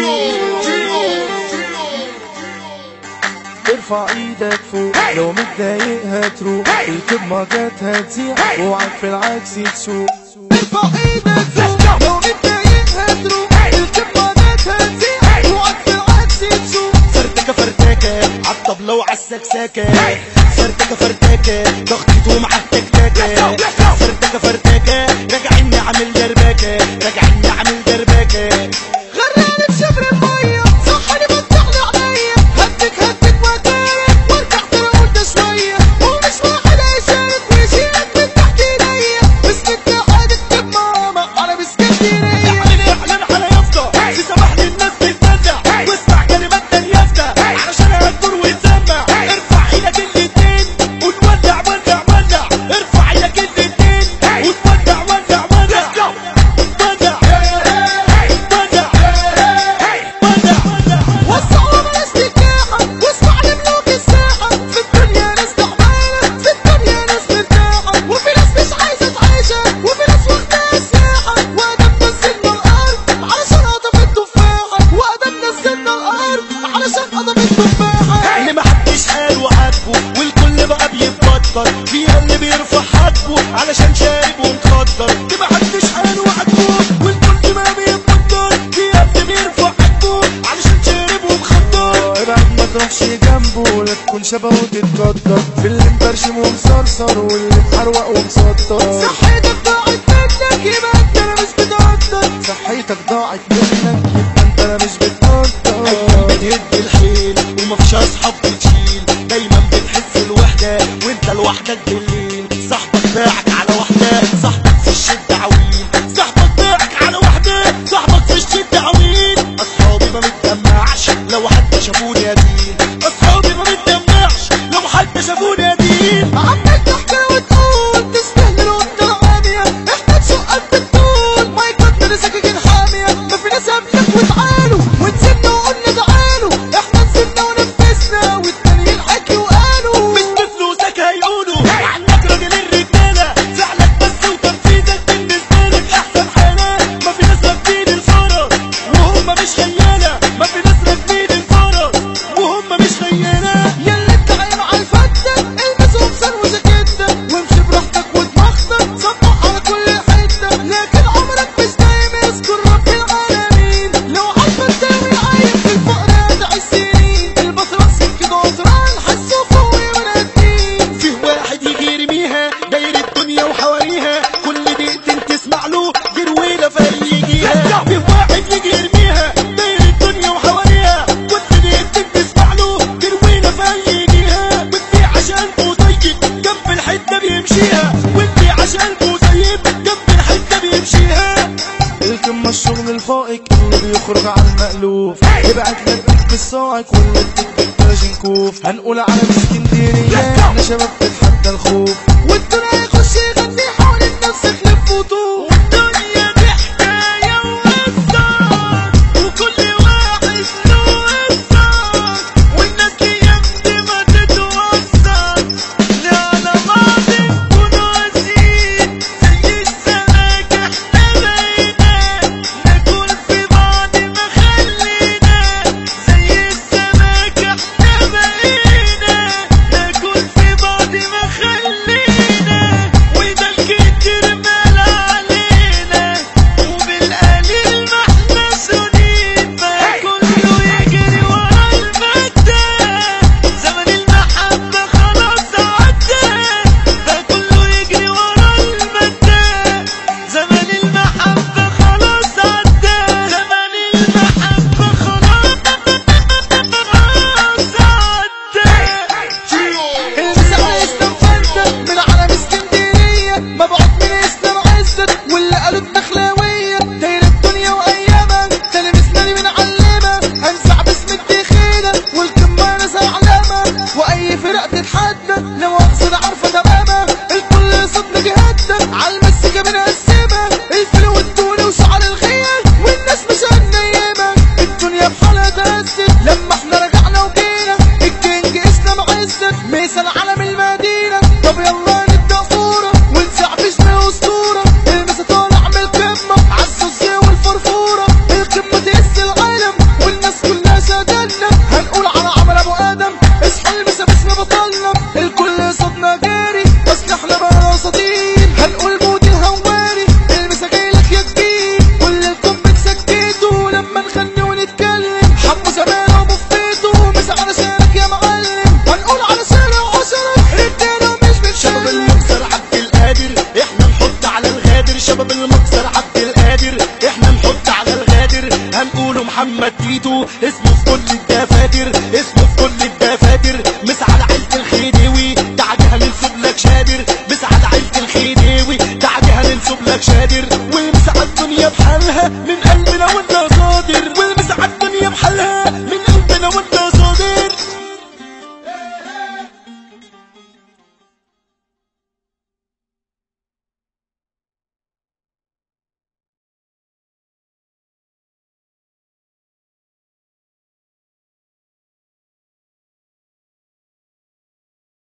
ارفع ايدك فوق لو متضايق هتروح الكدمة جت هتزيع اوعك في العكس تسوق ارفع ايدك فوق لو متضايق هتروح الكدمة جت هتزيع اوعك في العكس تسوق فرتكه فرتكه عالطبلة وعالسكسكة فرتكه فرتكه ضغطته مع التكتكة فرتكه فرتكه راجعين نعمل دربكة راجعين نعمل دربكة غرقان بشبر المية صحني فتحلي عليا هدك هدك واتارك وارجع ترى قلت شوية ومش واحد هيشارك ويشيلك من تحت ايديا مسكت حادك جيب ماما انا باسكندرية اعلن اعلن على يافطة تسمح للناس تتدلع واسمع كلمات اليافطة علشان هتدور وتسمع ارفع ايدك الاتنين وتولع ولع ولع ارفع ايدك الاتنين وتولع ولع ولع ولع ولع ولع وسعوا بلاش تكاحة واسمع لملوك الساحة في الدنيا ناس تعبانة في الدنيا ناس مرتاحة وفي ناس مش عايزة تعيشها وفي ناس واخدة سلاحة وأدم نزلنا الأرض علشان قطف التفاحة وأدم نزلنا الأرض علشان قطف التفاحة اللي محدش قال وعاتبه والكل بقى بيتبطل فيها اللي بيرفع حاجبه علشان شارب ومخدر اللي محدش قال وعاتبه والكل ما بيتبطل فيها اللي بيرفع حاجبه علشان شارب ومخدر ابعد ما تروحش جنبه لا تكون شبهه وتتقدر في اللي مبرشم ومصرصر واللي محروق ومسطر صحتك ضاعت منك يبقى أنت أنا مش بتقدر صحتك ضاعت منك يبقى انت لا مش بتقدر ايام بتهد الحيل ومفيش اصحاب بتشيل دايما بتحس الوحدة وانت لوحدك بالليل صاحبك باعك على واحدة صاحبك في الشدة عويل صاحبك باعك على واحدة صاحبك في الشدة عويل اصحابي ما بتدمعش لو حتى شافوني يتيم اصحابي ما بتدمعش لو حتى شافوني يتيم عمال تحكي وتقول تستهبل وانت عامية احنا تشقك بالطول ما يكتر سكاكين حامية ما في ناس قبلك وتعالوا ونسيبنا وقلنا تعالوا احنا نسيبنا ونفسنا والتانيين حكي وقالوا مش بفلوسك هيقولوا عنك راجل الرجالة فعلك بس وتنفيذك بالنسبة لك أحسن حالة ما في ناس راكبين الفرس وهم مش خيالة ما في ناس راكبين الفرس وهم مش خيالة ياللي انت عايم على الفتة البس قمصان وجاكيتة وامشي براحتك ودماغتك صبح على كل حتة لكن عمرك مش دايم يذكر رب العالمين لو عارفة تساوي عايم في الفقر هدع السنين البصرة سكة غطران حسوا فوق ونادين فيه واحد يجي يرميها داير الدنيا وحواليها كل دقيقتين تسمع له جرويلة فريق يجيها فيه واحد يجي يرميها داير الدنيا وحواليها كل دقيقتين تسمع له جرويلة فريق يجيها وانتي عشان طيب جنب الحتة بيمشيها وانتي عشان طيب جنب الحتة بيمشيها الكم الشغل الفائق اللي بيخرج عن المألوف ابعت لك بالصاعق واللي بتكتب تاج نكوف هنقول على اسكندرية احنا شباب تتحدى الخوف والدنيا يخش يغني حول الناس يخلف وطوف والدنيا دي حكاية وقصة وكل واحد له قصة والناس يمتى ما تتوصل لا على بعض نكونوا قاسيين زي السمك احنا بقينا ناكل في بعض ما خلينا زي السمك احنا بقينا ناكل في بعض ما خلينا محمد تيتو اسمه في كل الدفاتر اسمه في كل الدفاتر مسعى عيلة الخديوي بعدها ننسب لك شادر مسعى عيلة الخديوي بعدها ننسب لك شادر ومسعى الدنيا بحالها من قلبنا وانت صادر